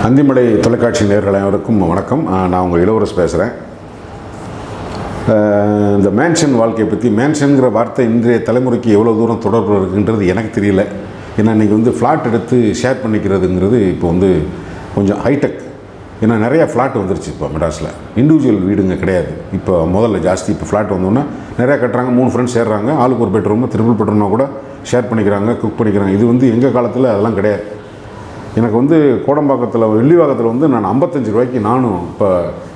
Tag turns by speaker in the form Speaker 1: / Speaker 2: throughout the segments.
Speaker 1: அந்திமலை தொலைக்காட்சி நேயர்கள் அனைவருக்கும் வணக்கம் ஆஹ் நான் உங்கள் இளவரசு பேசுகிறேன் இந்த மேன்ஷன் வாழ்க்கையை பற்றி மேன்ஷனுங்கிற வார்த்தை இன்றைய தலைமுறைக்கு எவ்வளோ தூரம் தொடர்பு இருக்குன்றது எனக்கு தெரியல ஏன்னா இன்றைக்கி வந்து ஃப்ளாட் எடுத்து ஷேர் பண்ணிக்கிறதுங்கிறது இப்போ வந்து கொஞ்சம் ஹைடெக் ஏன்னா நிறையா ஃப்ளாட் வந்துருச்சு இப்போ மெட்ராஸில் இண்டிவிஜுவல் வீடுங்க கிடையாது இப்போ முதல்ல ஜாஸ்தி இப்போ ஃப்ளாட் வந்தோன்னா நிறையா கட்டுறாங்க மூணு ஃப்ரெண்ட்ஸ் சேர்றாங்க ஆளுக்கு ஒரு பெட்ரூமு த்ரிபிள் பெட்ரூம்னா கூட ஷேர் பண்ணிக்கிறாங்க குக் பண்ணிக்கிறாங்க இது வந்து எங்கள் காலத்தில் அதெல்லாம் கிடையாது எனக்கு வந்து கோடம்பாக்கத்தில் வெள்ளிவாக்கத்தில் வந்து நான் ஐம்பத்தஞ்சு ரூபாய்க்கு நானும் இப்போ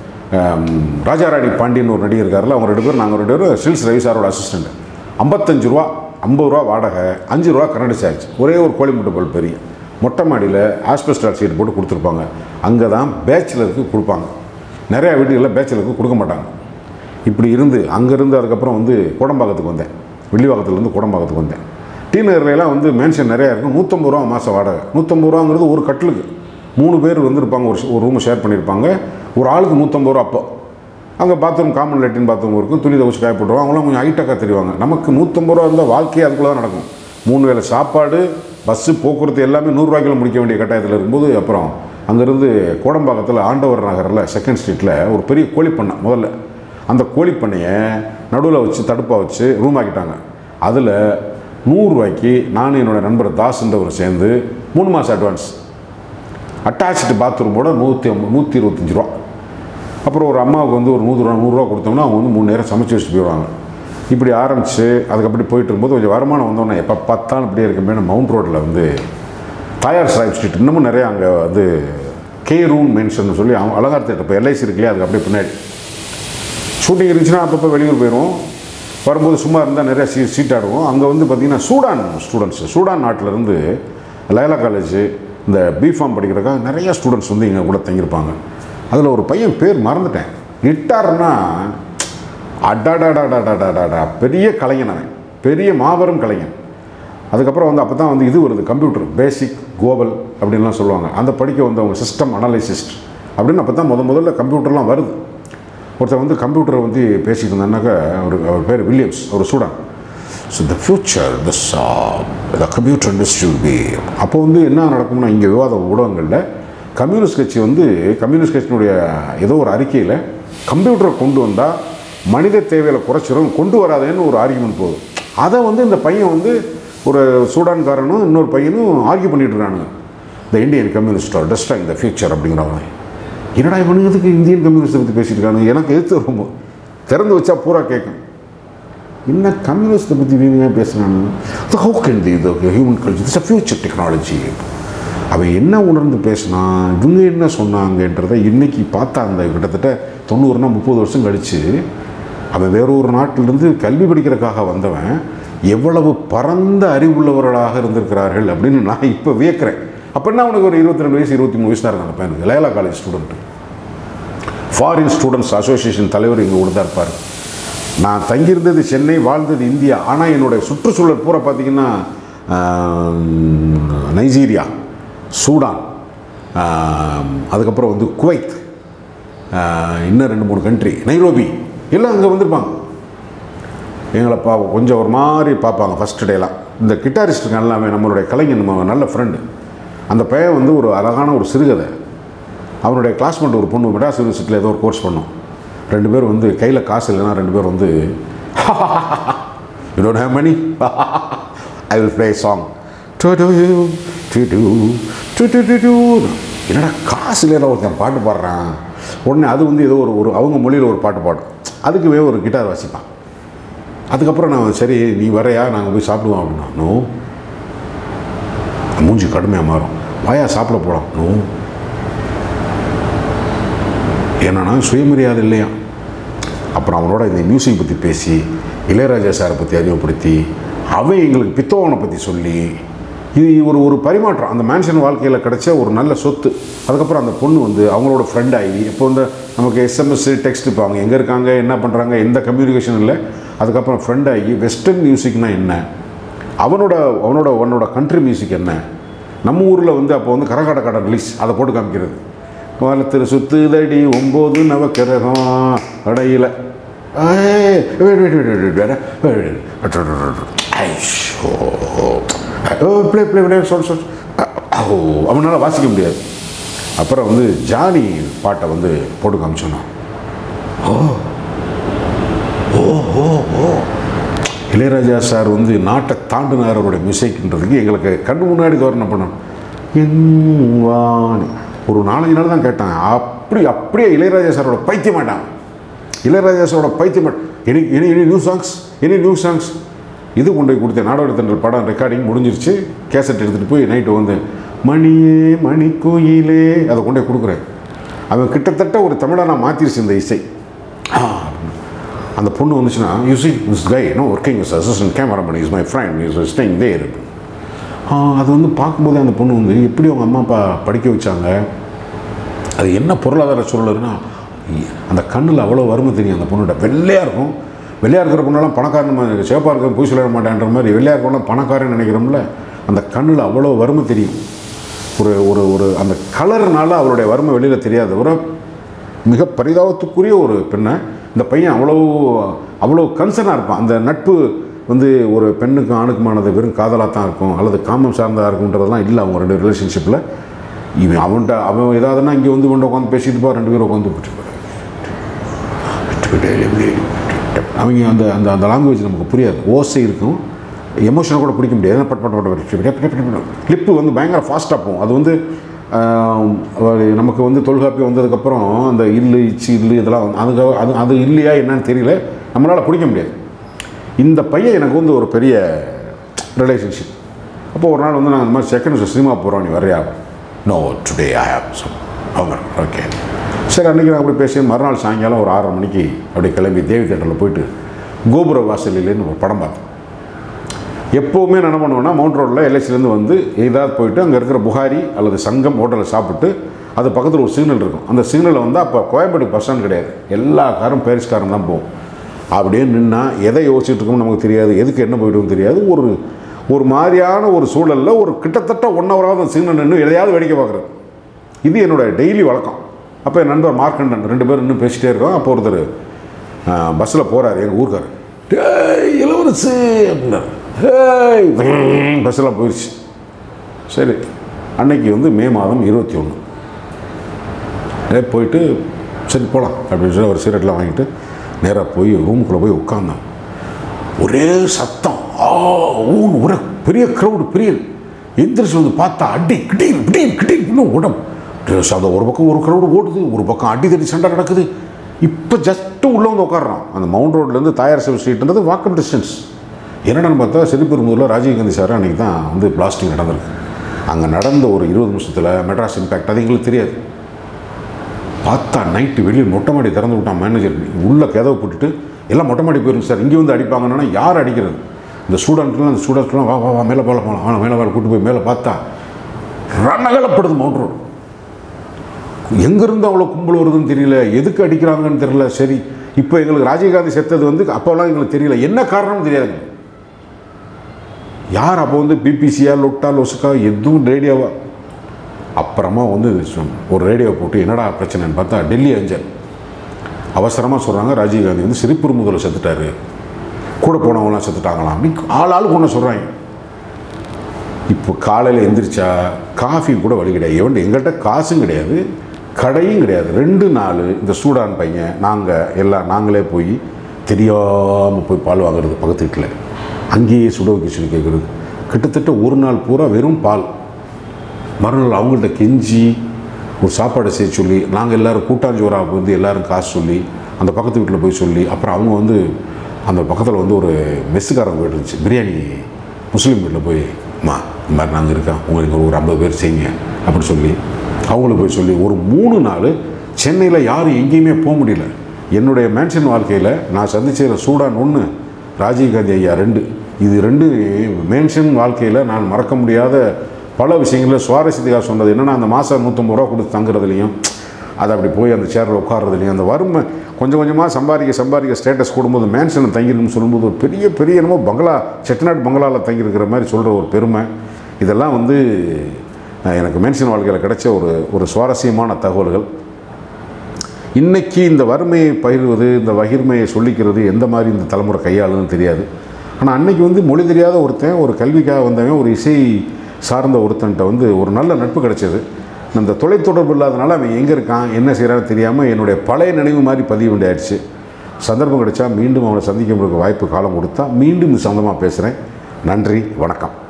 Speaker 1: ராஜாராணி பாண்டியன் ஒரு நடிகர் இருக்கார்ல அவங்க ரெண்டு பேரும் நாங்கள் ரெண்டு பேரும் சில்ஸ் ரவி சாரோட அசிஸ்டண்ட் ஐம்பத்தஞ்சு ரூபா ஐம்பது ரூபா வாடகை அஞ்சு ரூபா கரண்ட் சார்ஜ் ஒரே ஒரு கோழி முட்டை பல் பெரிய மொட்டை மாடியில் ஆஸ்பெஸ்டார் சீட் போட்டு கொடுத்துருப்பாங்க அங்கே தான் பேச்சுலருக்கு கொடுப்பாங்க நிறையா வீடுகளில் பேச்சுலருக்கு கொடுக்க மாட்டாங்க இப்படி இருந்து அங்கேருந்து அதுக்கப்புறம் வந்து கோடம்பாக்கத்துக்கு வந்தேன் வெள்ளிவாக்கத்துலேருந்து கோடம்பாக்கத்துக்கு வந்தேன் டி நகர்லாம் வந்து மேன்ஷன் நிறையா இருக்கும் நூற்றம்பது ரூபா மாதம் வாடகை நூற்றம்பது ரூபாங்கிறது ஒரு கட்டிலுக்கு மூணு பேர் வந்துருப்பாங்க ஒரு ஒரு ரூமை ஷேர் பண்ணியிருப்பாங்க ஒரு ஆளுக்கு நூற்றம்பது ரூபா அப்போ அங்கே பாத்ரூம் காமன் லெட்டின் பாத்ரூம் இருக்கும் துணி துவச்சி காய போட்டுருவாங்க அவங்களாம் கொஞ்சம் ஹைட்டக்காக தெரிவாங்க நமக்கு நூற்றம்பது ரூபா இருந்தால் வாழ்க்கையே அதுக்குள்ளே தான் நடக்கும் மூணு வேளை சாப்பாடு பஸ்ஸு போக்குவரத்து எல்லாமே நூறுரூவாய்க்குள்ள முடிக்க வேண்டிய கட்டாயத்தில் இருக்கும்போது அப்புறம் அங்கேருந்து கோடம்பாக்கத்தில் ஆண்டவர் நகரில் செகண்ட் ஸ்ட்ரீட்டில் ஒரு பெரிய கோழிப்பண்ணை முதல்ல அந்த கோழிப்பண்ணையை நடுவில் வச்சு தடுப்பாக வச்சு ரூம் ஆக்கிட்டாங்க அதில் நூறுரூவாய்க்கு நானும் என்னோட நண்பர் தாஸ்ன்றவர் சேர்ந்து மூணு மாதம் அட்வான்ஸ் அட்டாச்சு பாத்ரூமோட நூற்றி நூற்றி இருபத்தஞ்சி ரூபா அப்புறம் ஒரு அம்மாவுக்கு வந்து ஒரு நூறு ரூபா நூறுரூவா கொடுத்தோம்னா அவங்க வந்து மூணு நேரம் சமைச்சு வச்சுட்டு போயிடுவாங்க இப்படி ஆரம்பித்து அதுக்கப்புறம் போயிட்டு இருக்கும்போது கொஞ்சம் வருமானம் வந்தோன்னே எப்போ பார்த்தாலும் இப்படியே இருக்குமே மவுண்ட் ரோட்டில் வந்து தாயார் சாஹிப் ஸ்ட்ரீட் இன்னமும் நிறையா அங்கே வந்து கே ரூம் மென்ஷன் சொல்லி அவங்க அலங்கார தேட்டர் இப்போ எல்ஐசி இருக்கு இல்லையா அதுக்கு அப்படியே பின்னாடி ஷூட்டிங் இருந்துச்சுன்னா அப்பப்போ வெளியூர் போயிடுவோம் வரும்போது சும்மா இருந்தால் நிறையா சீ சீட் ஆடுவோம் அங்கே வந்து பார்த்திங்கன்னா சூடான் ஸ்டூடெண்ட்ஸ் சூடான் நாட்டிலேருந்து லயலா காலேஜ் இந்த பிஃபார்ம் படிக்கிறதுக்காக நிறைய ஸ்டூடெண்ட்ஸ் வந்து இங்கே கூட தங்கியிருப்பாங்க அதில் ஒரு பையன் பேர் மறந்துட்டேன் நிட்டார்னா அடாடாடாடாடாடாடா பெரிய கலைஞன் அவன் பெரிய மாபெரும் கலைஞன் அதுக்கப்புறம் வந்து அப்போ தான் வந்து இது வருது கம்ப்யூட்டர் பேசிக் கோபல் அப்படின்லாம் சொல்லுவாங்க அந்த படிக்க வந்து அவங்க சிஸ்டம் அனலைசிஸ்ட் அப்படின்னு அப்போ தான் முத முதல்ல கம்ப்யூட்டர்லாம் வருது ஒருத்தர் வந்து கம்ப்யூட்டரை வந்து பேசிட்டு இருந்தாருனாக்கா அவர் அவர் பேர் வில்லியம்ஸ் அவர் சூடான் so the future this the computer industry be அப்போ வந்து என்ன நடக்கும்னா இங்கே விவாத ஊடகங்களில் கம்யூனிஸ்ட் கட்சி வந்து கம்யூனிஸ்ட் கட்சியினுடைய ஏதோ ஒரு அறிக்கையில் கம்ப்யூட்டரை கொண்டு வந்தால் மனித தேவைகளை குறைச்சிரும் கொண்டு வராதேன்னு ஒரு ஆர்குமெண்ட் போகுது அதை வந்து இந்த பையன் வந்து ஒரு சூடான்காரனும் இன்னொரு பையனும் ஆர்கியூ பண்ணிட்டு இருக்கானுங்க the Indian communist are destroying the future அப்படிங்கிறவங்க என்னடா இவனுக்கு இந்தியன் கம்யூனிஸ்ட்டை பற்றி பேசிட்டு இருக்கானு எனக்கு எதிர்த்து ரொம்ப திறந்து வச்சா பூரா கேட்கும் என்ன கம்யூனிஸ்ட்டை பற்றி இவங்க பேசுகிறானு ஹவு கேன் தி இது human culture it's a future technology அவன் என்ன உணர்ந்து பேசினான் இவங்க என்ன சொன்னாங்கன்றதை இன்றைக்கி பார்த்தா அந்த கிட்டத்தட்ட தொண்ணூறுனா முப்பது வருஷம் கழித்து அவன் வேற ஒரு நாட்டிலிருந்து கல்வி படிக்கிறதுக்காக வந்தவன் எவ்வளவு பரந்த அறிவுள்ளவர்களாக இருந்திருக்கிறார்கள் அப்படின்னு நான் இப்போ வியக்கிறேன் அப்படின்னா அவனுக்கு ஒரு இருபத்தி ரெண்டு வயசு இருபத்தி மூணு வயசு தான் இருந்தாங்க பையனுக்கு Loyola college student foreign students association தலைவர் இங்கே கூட தான் இருப்பார் நான் தங்கியிருந்தது சென்னை வாழ்ந்தது இந்தியா ஆனால் என்னுடைய சுற்றுச்சூழல் பூரா பார்த்திங்கன்னா நைஜீரியா சூடான் அதுக்கப்புறம் வந்து குவைத் இன்னும் ரெண்டு மூணு கண்ட்ரி நைரோபி எல்லாம் அங்கே வந்திருப்பாங்க எங்களை பா கொஞ்சம் ஒரு மாதிரி பார்ப்பாங்க ஃபஸ்ட் டேலாம் இந்த கிட்டாரிஸ்ட்டுக்கு எல்லாமே நம்மளுடைய கலைஞன் நம்ம நல்ல ஃப்ரெண்டு அந்த பையன் வந்து ஒரு அழகான ஒரு சிறுகதை அவனுடைய கிளாஸ்மேட் ஒரு பொண்ணு மெட்ராஸ் யூனிவர்சிட்டியில் ஏதோ ஒரு கோர்ஸ் பண்ணோம் ரெண்டு பேர் வந்து கையில் காசு இல்லைன்னா ரெண்டு பேர் வந்து you don't have money I will play song என்னடா காசு இல்லைன்னா ஒருத்தன் பாட்டு பாடுறான் உடனே அது வந்து ஏதோ ஒரு ஒரு அவங்க மொழியில் ஒரு பாட்டு பாடும் அதுக்குவே ஒரு கிட்டார் வாசிப்பான் அதுக்கப்புறம் நான் சரி நீ வரையா நாங்கள் போய் சாப்பிடுவோம் அப்படின்னா நோ மூஞ்சி கடுமையாக மாறும் வாயா சாப்பிட போகலாம் நோ என்னன்னா சுயமரியாதை இல்லையா அப்புறம் அவனோட இந்த மியூசிக் பற்றி பேசி இளையராஜா சாரை பற்றி அறிமுகப்படுத்தி அவன் எங்களுக்கு பித்தோவனை பற்றி சொல்லி இது ஒரு ஒரு பரிமாற்றம் அந்த மேன்ஷன் வாழ்க்கையில் கிடைச்ச ஒரு நல்ல சொத்து அதுக்கப்புறம் அந்த பொண்ணு வந்து அவங்களோட ஃப்ரெண்ட் ஆகி இப்போ வந்து நமக்கு எஸ்எம்எஸ் டெக்ஸ்ட் இப்போ அவங்க எங்கே இருக்காங்க என்ன பண்ணுறாங்க எந்த கம்யூனிகேஷன் இல்லை அதுக்கப்புறம் ஃப்ரெண்ட் ஆகி வெஸ்டர்ன் மியூசிக்னா என்ன அவனோட அவனோட அவனோட கண்ட்ரி மியூசிக் என்ன நம்ம ஊரில் வந்து அப்போ வந்து கரகாட்ட கடை ரிலீஸ் அதை போட்டு காமிக்கிறது வாலத்தில் சுத்துதடி ஒம்பது நவக்கிரகம் அடையில பிளே பிளே பிளே சொல் சொல் அவனால் வாசிக்க முடியாது அப்புறம் வந்து ஜானி பாட்டை வந்து போட்டு காமிச்சோன்னா இளையராஜா சார் வந்து நாட்டை தாண்டினார் அவருடைய மியூசிக்ன்றதுக்கு எங்களுக்கு கண்ணு முன்னாடி தோரணை பண்ணணும் என் வாணி ஒரு நாலஞ்சு நாள் தான் கேட்டாங்க அப்படி அப்படியே இளையராஜா சாரோட பைத்தியம் மாட்டாங்க இளையராஜா சாரோட பைத்தியம் any any any new songs any new songs இது கொண்டு போய் கொடுத்தேன் நாடோடி தண்டல் படம் ரெக்கார்டிங் முடிஞ்சிருச்சு கேசட் எடுத்துகிட்டு போய் நைட்டு வந்து மணியே மணி கோயிலே அதை கொண்டு போய் கொடுக்குறேன் அவன் கிட்டத்தட்ட ஒரு தமிழை நான் மாற்றிருச்சு இந்த இசை ஆ, அந்த பொண்ணு வந்துச்சுன்னா you see this guy no working is assistant cameraman is my friend is staying there அது வந்து பார்க்கும்போது அந்த பொண்ணு வந்து எப்படி அவங்க அம்மா அப்பா படிக்க வச்சாங்க அது என்ன பொருளாதார சூழல்னா அந்த கண்ணில் அவ்வளோ வறுமை தெரியும் அந்த பொண்ணோட வெள்ளையாக இருக்கும் வெள்ளையாக இருக்கிற பொண்ணெல்லாம் பணக்காரன் சேப்பாக இருக்க போய் சொல்ல மாட்டேன்ற மாதிரி வெள்ளையாக இருக்கவங்க பணக்காரன் நினைக்கிறோம்ல அந்த கண்ணில் அவ்வளோ வறுமை தெரியும் ஒரு ஒரு ஒரு அந்த கலர்னால அவளுடைய வறுமை வெளியில் தெரியாது ஒரு மிக பரிதாபத்துக்குரிய ஒரு பெண்ணை இந்த பையன் அவ்வளோ அவ்வளோ கன்சர்னாக இருப்பான் அந்த நட்பு வந்து ஒரு பெண்ணுக்கும் ஆணுக்குமானது வெறும் காதலாக தான் இருக்கும் அல்லது காமம் சார்ந்ததாக இருக்குன்றதெல்லாம் இல்லை அவங்க ரெண்டு ரிலேஷன்ஷிப்பில் இவன் அவன்கிட்ட அவன் ஏதாவதுனா இங்கே வந்து கொண்டு உட்காந்து பேசிட்டு போ ரெண்டு பேரும் உட்காந்து அவங்க அந்த அந்த அந்த லாங்குவேஜ் நமக்கு புரியாது ஓசை இருக்கும் எமோஷனை கூட பிடிக்க முடியாது ஏன்னா but but but but lip வந்து பயங்கர ஃபாஸ்ட்டாக போகும் அது வந்து ஆஹ், அது நமக்கு வந்து தொல்காப்பியம் வந்ததுக்கப்புறம் அந்த இல்லு இச்சு இல்லு இதெல்லாம் வந்து அதுக்கு அது அது இல்லையா என்னன்னு தெரியல நம்மளால் பிடிக்க முடியாது இந்த பையன் எனக்கு வந்து ஒரு பெரிய ரிலேஷன்ஷிப் அப்போ ஒரு நாள் வந்து நாங்கள் இந்த மாதிரி செகண்ட் ஷோ சினிமா போகிறோம் நீ வரையா no today I have some அவங்க ஓகே சரி அன்றைக்கி நான் அப்படி பேசி மறுநாள் சாயங்காலம் ஒரு ஆறரை மணிக்கு அப்படியே கிளம்பி தேவி தேட்டரில் போயிட்டு கோபுர வாசலிலேன்னு ஒரு படம் பார்த்தேன் எப்போவுமே நான் என்ன பண்ணுவேன்னா மவுண்ட் ரோட்டில் எல்ஐசிலேருந்து வந்து ஏதாவது போயிட்டு அங்கே இருக்கிற புகாரி அல்லது சங்கம் ஹோட்டலில் சாப்பிட்டு அது பக்கத்தில் ஒரு சிக்னல் இருக்கும் அந்த சிக்னலில் வந்து அப்போ கோயம்பேடு பஸ் ஸ்டாண்ட் கிடையாது எல்லா காரும் பேரிஸ் காரும் தான் போகும் அப்படியே நின்னா எதை யோசிச்சுட்டு இருக்கோம்னு நமக்கு தெரியாது எதுக்கு என்ன போயிட்டுன்னு தெரியாது ஒரு ஒரு மாதிரியான ஒரு சூழலில் ஒரு கிட்டத்தட்ட ஒன் ஹவராவது அந்த சிக்னல் நின்று எதையாவது வேடிக்கை பார்க்குறது இது என்னோட டெய்லி வழக்கம் அப்போ என் நண்பர் மார்க்கண்டன் ரெண்டு பேரும் இன்னும் பேசிட்டே இருக்கோம் அப்போ ஒருத்தர் பஸ்ஸில் போகிறாரு எங்கள் ஊருக்கார் டேய் இளவரசு அப்படின்னாரு ஹேய் பஸ்ஸெல்லாம் போயிடுச்சு சரி அன்னைக்கு வந்து மே மாதம் இருபத்தி ஒன்று போயிட்டு சரி போகலாம் அப்படின்னு சொல்லி ஒரு சிகரெட்லாம் வாங்கிட்டு நேராக போய் ரூமுக்குள்ளே போய் உட்காந்தேன் ஒரே சத்தம் ஆ ஊன் ஒரே பெரிய க்ரௌடு பெரிய எந்திரிச்சு வந்து பார்த்தா அடி கிட்டீர் கிட்டீர் கிட்டீர் இன்னும் உடம் அந்த ஒரு பக்கம் ஒரு க்ரௌடு ஓடுது ஒரு பக்கம் அடி தடி சண்டை நடக்குது இப்போ ஜஸ்ட்டு உள்ளே வந்து உட்காடுறான் அந்த மவுண்ட் ரோட்லேருந்து தாயார் சேவை ஸ்ட்ரீட்ன்றது வாக்கப் டிஸ்டன்ஸ் என்னடான்னு பார்த்தா சிறுபெரும்புதூரில் ராஜீவ்காந்தி சார் அன்றைக்கி தான் வந்து பிளாஸ்டிங் நடந்திருக்கு அங்கே நடந்த ஒரு இருபது நிமிஷத்தில் மெட்ராஸ் இம்பேக்ட் அது எங்களுக்கு தெரியாது பார்த்தா நைட்டு வெளியே மொட்டை மாடி திறந்து விட்டான் மேனேஜர் உள்ளே கதவை போட்டுட்டு எல்லாம் மொட்டை மாடி போயிருங்க சார் இங்கே வந்து அடிப்பாங்கன்னா யார் அடிக்கிறது இந்த ஸ்டூடெண்ட்லாம் அந்த ஸ்டூடெண்ட்ஸ்லாம் வா வா வா மேலே போகலாம் போகலாம் வாங்க மேலே வேலை கூட்டு போய் மேலே பார்த்தா ரணகலப்படுது மவுண்ட் ரோடு எங்கேருந்து அவ்வளோ கும்பல் வருதுன்னு தெரியல எதுக்கு அடிக்கிறாங்கன்னு தெரியல சரி இப்போ எங்களுக்கு ராஜீவ்காந்தி செத்தது வந்து அப்போல்லாம் எங்களுக்கு தெரியல என்ன காரணம்னு தெரியாதுங்க யார் அப்போ வந்து பிபிசியா லொட்டா லொசுக்கா எதுவும் ரேடியோவா அப்புறமா வந்து சொ- ஒரு ரேடியோ போட்டு என்னடா பிரச்சனைன்னு பார்த்தா டெல்லி அஞ்சல் அவசரமாக சொல்கிறாங்க ராஜீவ்காந்தி வந்து சிரிப்புறு முதல்ல செத்துட்டாரு கூட போனவங்களாம் செத்துட்டாங்களாம் அப்படி ஆள் ஆளுக்கு ஒன்று சொல்கிறாங்க இப்போ காலையில் எந்திரிச்சா காஃபி கூட வழி கிடையாது எவன் எங்கள்கிட்ட காசும் கிடையாது கடையும் கிடையாது ரெண்டு நாள் இந்த சூடான் பையன் நாங்கள் எல்லாம் நாங்களே போய் தெரியாமல் போய் பால் வாங்குறது பக்கத்து வீட்டில் அங்கேயே சுட வைக்க சொல்லி கேட்குறது கிட்டத்தட்ட ஒரு நாள் பூரா வெறும் பால் மறுநாள் அவங்கள்ட்ட கெஞ்சி ஒரு சாப்பாடை செய்ய சொல்லி நாங்கள் எல்லோரும் கூட்டாஞ்சோறாக வந்து எல்லோரும் காசு சொல்லி அந்த பக்கத்து வீட்டில் போய் சொல்லி அப்புறம் அவங்க வந்து அந்த பக்கத்தில் வந்து ஒரு மெஸ்ஸுக்காரங்க வீடு இருந்துச்சு பிரியாணி முஸ்லீம் வீட்டில் போய் அம்மா இந்த மாதிரி நாங்கள் இருக்கோம் உங்களுக்கு ஒரு ஐம்பது பேர் செய்யுங்க அப்படி சொல்லி அவங்களுக்கு போய் சொல்லி ஒரு மூணு நாள் சென்னையில் யாரும் எங்கேயுமே போக முடியல என்னுடைய மேன்ஷன் வாழ்க்கையில் நான் சந்திச்ச சூடான் ஒன்று ராஜீவ்காந்தி ஐயா ரெண்டு இது ரெண்டு மேன்ஷன் வாழ்க்கையில் நான் மறக்க முடியாத பல விஷயங்களில் சுவாரஸ்யத்துக்காக சொன்னது என்னென்னா அந்த மாதம் நூற்றம்பது ரூபா கொடுத்து தங்குறதுலையும் அது அப்படி போய் அந்த சேரில் உட்கார்றதுலையும் அந்த வறுமை கொஞ்சம் கொஞ்சமாக சம்பாதிக்க சம்பாதிக்க ஸ்டேட்டஸ் கூடும்போது மேன்ஷனில் தங்கிருக்குன்னு சொல்லும்போது ஒரு பெரிய பெரிய என்னமோ பங்களா செட்டிநாட் பங்களாவில் தங்கியிருக்கிற மாதிரி சொல்கிற ஒரு பெருமை இதெல்லாம் வந்து அஹ், எனக்கு மேன்ஷன் வாழ்க்கையில் கிடைச்ச ஒரு ஒரு சுவாரஸ்யமான தகவல்கள் இன்னைக்கு இந்த வறுமையை பகிர்வது இந்த வகிர்மையை சொல்லிக்கிறது எந்த மாதிரி இந்த தலைமுறை கையாளுன்னு தெரியாது ஆனால் அன்னைக்கு வந்து மொழி தெரியாத ஒருத்தன் ஒரு கல்விக்காக வந்தவன் ஒரு இசை சார்ந்த ஒருத்தன்ட்ட வந்து ஒரு நல்ல நட்பு கிடைச்சது அந்த தொலைத்தொடர்பு இல்லாதனால அவன் எங்கே இருக்கான் என்ன செய்கிறான்னு தெரியாமல் என்னுடைய பழைய நினைவு மாதிரி பதிய வேண்டியாயிடுச்சு சந்தர்ப்பம் கிடைச்சா மீண்டும் அவனை சந்திக்க முடிய வாய்ப்பு காலம் கொடுத்தா மீண்டும் இது சம்மந்தமாக பேசுகிறேன் நன்றி வணக்கம்